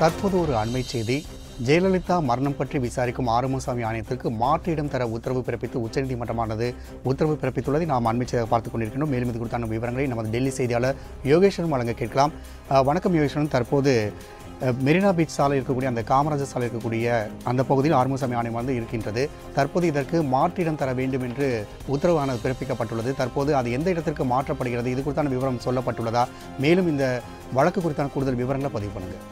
தற்போது ஒரு அண்மை செய்தி ஜெயலலிதா மரணம் பற்றி விசாரிக்கும் ஆறுமுகசாமி ஆணையத்திற்கு மாற்று இடம் தர உத்தரவு பிறப்பித்து உச்சநீதிமன்றமானது உத்தரவு பிறப்பித்துள்ளதை நாம் அண்மை செய்தியாக பார்த்துக் கொண்டிருக்கின்றோம் மேலும் இது குறித்தான விவரங்களை நமது டெல்லி செய்தியாளர் யோகேஸ்வரன் வழங்க கேட்கலாம் அஹ், வணக்கம் யோகேஸ்வரன் தற்போது அஹ், மெரினா பீச் சாலை இருக்கக்கூடிய அந்த காமராஜர் சாலை இருக்கக்கூடிய அந்த பகுதியில் ஆறுமுகசாமி ஆணையம் வந்து இருக்கின்றது தற்போது இதற்கு மாற்று இடம் தர வேண்டும் என்று உத்தரவானது பிறப்பிக்கப்பட்டுள்ளது தற்போது அது எந்த இடத்திற்கு மாற்றப்படுகிறது இது குறித்தான விவரம் சொல்லப்பட்டுள்ளதா மேலும் இந்த வழக்கு குறித்தான கூடுதல் விவரங்களை பதிவு பண்ணுங்கள்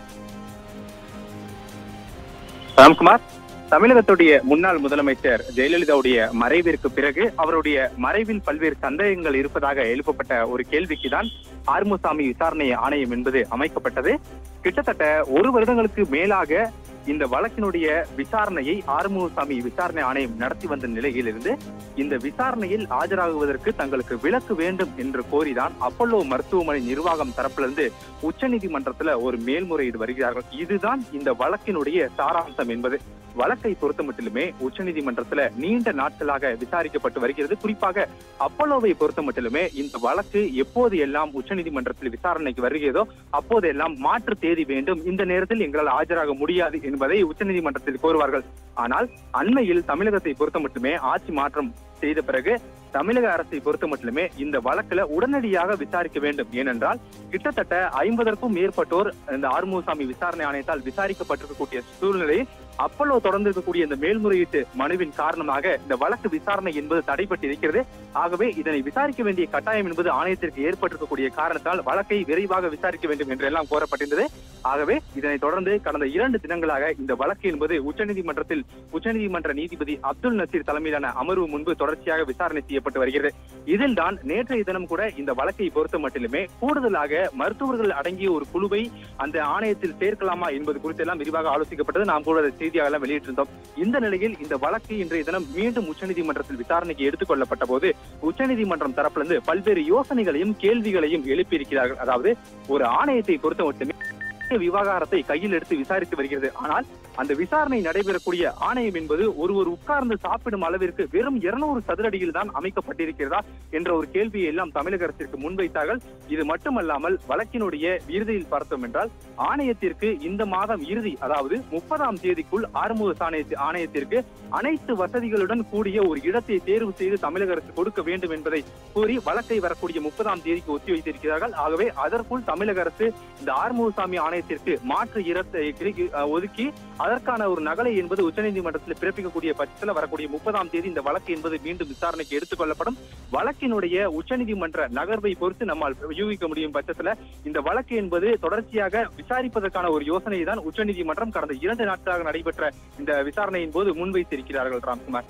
ராம்குமார் தமிழகத்துடைய முன்னாள் முதலமைச்சர் ஜெயலலிதாவுடைய மறைவிற்கு பிறகு அவருடைய மறைவில் பல்வேறு சந்தேகங்கள் இருப்பதாக எழுப்பப்பட்ட ஒரு கேள்விக்கு தான் ஆறுமுகசாமி விசாரணை ஆணையம் என்பது அமைக்கப்பட்டது கிட்டத்தட்ட ஒரு வருடங்களுக்கு மேலாக இந்த வழக்கினுடைய விசாரணையை ஆறுமுகசாமி விசாரணை ஆணையம் நடத்தி வந்த நிலையில் இருந்து இந்த விசாரணையில் ஆஜராகுவதற்கு தங்களுக்கு விலக்கு வேண்டும் என்று கோரிதான் அப்பல்லோ மருத்துவமனை நிர்வாகம் தரப்பிலிருந்து உச்சநீதிமன்றத்துல ஒரு மேல்முறையீடு வருகிறார்கள் இதுதான் இந்த வழக்கினுடைய சாராம்சம் என்பது வழக்கை பொறுத்த மட்டிலுமே உச்சநீதிமன்றத்துல நீண்ட நாட்களாக விசாரிக்கப்பட்டு வருகிறது குறிப்பாக அப்பல்லோவை பொறுத்த மட்டிலுமே இந்த வழக்கு எப்போது எல்லாம் உச்சநீதிமன்றத்தில் விசாரணைக்கு வருகிறதோ அப்போது எல்லாம் மாற்று தேதி வேண்டும் இந்த நேரத்தில் எங்களால் ஆஜராக முடியாது என்பதை உச்சநீதிமன்றத்தில் கோருவார்கள் ஆனால் அண்மையில் தமிழகத்தை பொறுத்த மட்டுமே ஆட்சி மாற்றம் செய்த பிறகு தமிழக அரசை பொறுத்த மட்டுமே இந்த வழக்குல உடனடியாக விசாரிக்க வேண்டும் ஏனென்றால் கிட்டத்தட்ட ஐம்பதற்கும் மேற்பட்டோர் இந்த ஆறுமுகசாமி விசாரணை ஆணையத்தால் விசாரிக்கப்பட்டிருக்கக்கூடிய சூழ்நிலையில் அப்பல்லோ தொடர்ந்து இருக்கக்கூடிய இந்த மேல்முறையீட்டு மனுவின் காரணமாக இந்த வழக்கு விசாரணை என்பது தடைப்பட்டு இருக்கிறது ஆகவே இதனை விசாரிக்க வேண்டிய கட்டாயம் என்பது ஆணையத்திற்கு ஏற்பட்டிருக்கக்கூடிய காரணத்தால் வழக்கை விரைவாக விசாரிக்க வேண்டும் என்றெல்லாம் கோரப்பட்டிருந்தது ஆகவே இதனை தொடர்ந்து கடந்த இரண்டு தினங்களாக இந்த வழக்கு என்பது உச்சநீதிமன்றத்தில் உச்சநீதிமன்ற நீதிபதி அப்துல் நசீர் தலைமையிலான அமர்வு முன்பு தொடர்ச்சியாக விசாரணை செய்யப்பட்டு வருகிறது இதில் தான் நேற்றைய தினம் கூட இந்த வழக்கை பொறுத்த மட்டிலுமே கூடுதலாக மருத்துவர்கள் அடங்கிய ஒரு குழுவை அந்த ஆணையத்தில் சேர்க்கலாமா என்பது குறித்து எல்லாம் விரிவாக ஆலோசிக்கப்பட்டது நாம் கூட அதை செய்தியாக எல்லாம் வெளியிட்டிருந்தோம் இந்த நிலையில் இந்த வழக்கு இன்றைய தினம் மீண்டும் உச்சநீதிமன்றத்தில் விசாரணைக்கு எடுத்துக் கொள்ளப்பட்ட போது உச்சநீதிமன்றம் தரப்பிலிருந்து பல்வேறு யோசனைகளையும் கேள்விகளையும் எழுப்பியிருக்கிறார்கள் அதாவது ஒரு ஆணையத்தை பொறுத்த மட்டுமே விவகாரத்தை கையில் எடுத்து விசாரித்து வருகிறது ஆனால் அந்த விசாரணை நடைபெறக்கூடிய ஆணையம் என்பது ஒருவர் உட்கார்ந்து சாப்பிடும் அளவிற்கு வெறும் இருநூறு சதுரடியில் தான் அமைக்கப்பட்டிருக்கிறதா என்ற ஒரு கேள்வியை எல்லாம் தமிழக அரசிற்கு முன்வைத்தார்கள் இது மட்டுமல்லாமல் வழக்கினுடைய இறுதியில் பார்த்தோம் என்றால் ஆணையத்திற்கு இந்த மாதம் இறுதி அதாவது முப்பதாம் தேதிக்குள் ஆறுமுக ஆணைய- ஆணையத்திற்கு அனைத்து வசதிகளுடன் கூடிய ஒரு இடத்தை தேர்வு செய்து தமிழக அரசு கொடுக்க வேண்டும் என்பதை கூறி வழக்கை வரக்கூடிய முப்பதாம் தேதிக்கு ஒத்தி வைத்திருக்கிறார்கள் ஆகவே அதற்குள் தமிழக அரசு இந்த ஆறுமுகசாமி ஆணையத்திற்கு மாற்று இடத்தை கிடைக்க- அஹ் ஒதுக்கி அதற்கான ஒரு நகலை என்பது உச்சநீதிமன்றத்தில் பிறப்பிக்கக்கூடிய பட்சத்தில் வரக்கூடிய முப்பதாம் தேதி இந்த வழக்கு என்பது மீண்டும் விசாரணைக்கு எடுத்துக் கொள்ளப்படும் வழக்கினுடைய உச்சநீதிமன்ற நகர்வை பொறுத்து நம்மால் யூகிக்க முடியும் பட்சத்துல இந்த வழக்கு என்பது தொடர்ச்சியாக விசாரிப்பதற்கான ஒரு யோசனையை தான் உச்சநீதிமன்றம் கடந்த இரண்டு நாட்களாக நடைபெற்ற இந்த விசாரணையின் போது முன்வைத்திருக்கிறார்கள் ராம்குமார்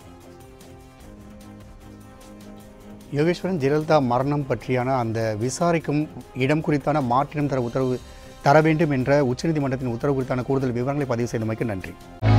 யோகேஸ்வரன் ஜெயலலிதா மரணம் பற்றியான அந்த விசாரிக்கும் இடம் குறித்தான மாற்றிடம் தர உத்தரவு தர வேண்டும் என்ற உச்சநீதிமன்றத்தின் உத்தரவு குறித்தான கூடுதல் விவரங்களை பதிவு செய்தமைக்கு நன்றி